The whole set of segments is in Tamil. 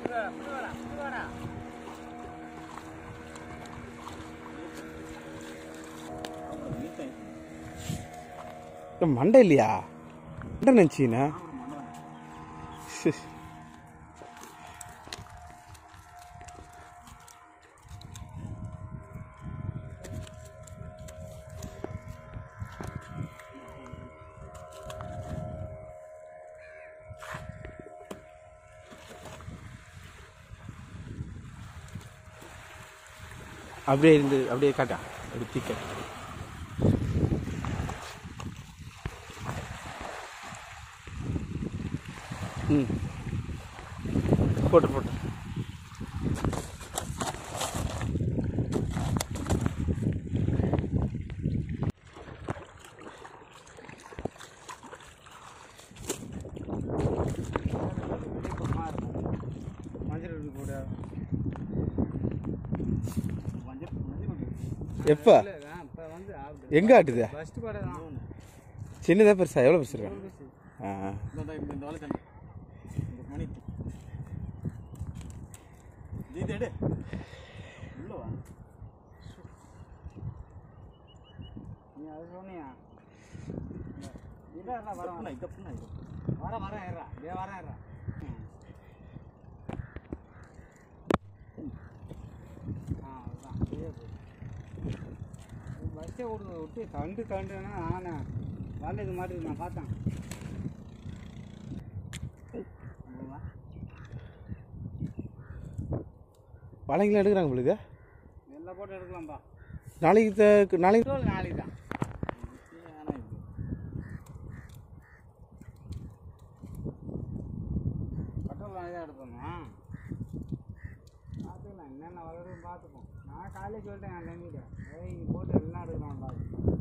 இது மண்டை இல்லையா மண்டை நினச்சிண்ணா அப்படியே இருந்து அப்படியே காட்டா அப்படி தீக்க ம் போட்டு போட்டு மஞ்சள் பொடி போடு எப்போ இப்போ வந்து எங்கே ஆட்டுது ஃபஸ்ட்டு கடை தான் சின்னதா பெருசா எவ்வளோ பெருசு இருக்கா ஆ இந்த இந்த இந்த வாழை தண்ணி இந்த மணி இது எடு உள்ள வா நீ அது சொன்னியா இல்லை இல்லை வர வர இதை புண்ணா இது வர வர ஏறா இதே வர ஏறா ஆ அதுதான் இதே போய் பஸ்ஸை விடு விட்டு கண்டு கண்டுன்னா ஆனா வரல இது மாட்டுக்கு நான் பார்த்தேன் வலைங்களாம் எடுக்கிறாங்க உங்களுக்கு நெல்லை போட்டு எடுக்கலாம்ப்பா நாளைக்கு த- நாளைக்கு பெட்ரோல் நாளைக்கு தான் பெட்ரோல் நாளைக்கு தான் எடுக்கணுமா பார்த்துக்கலாம் என்னென்ன வளரும் பார்த்துப்போம் நான் காலையில் சொல்லிட்டேன் என் தம்பிகிட்ட ஏய் நீ போட்டு எல்லாம் எடுக்கணும்டா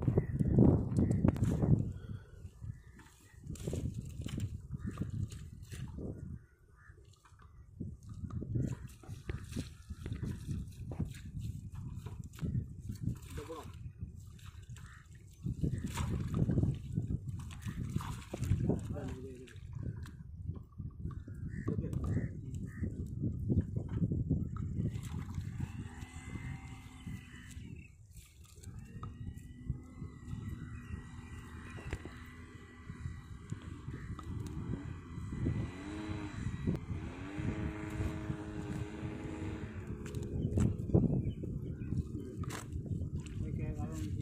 ஓகே கலந்துச்சு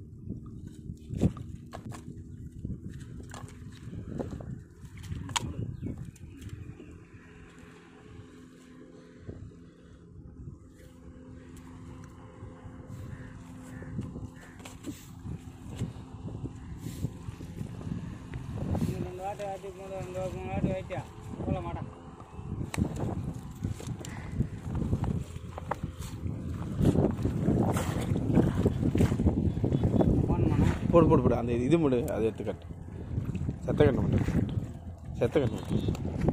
இன்னும் ரெண்டு வாட்டி வாட்டி மூணு ரெண்டு மூணு வாட்டி வாட்டியா சொல்ல மாட்டேன் ஃபோன் பண்ணேன் போடு போடு போடு அந்த இது மட்டும் அதை எடுத்து கட்டு செத்த கட்டு மட்டும் எடுத்து கட்டு செத்த கட்டு மட்டும்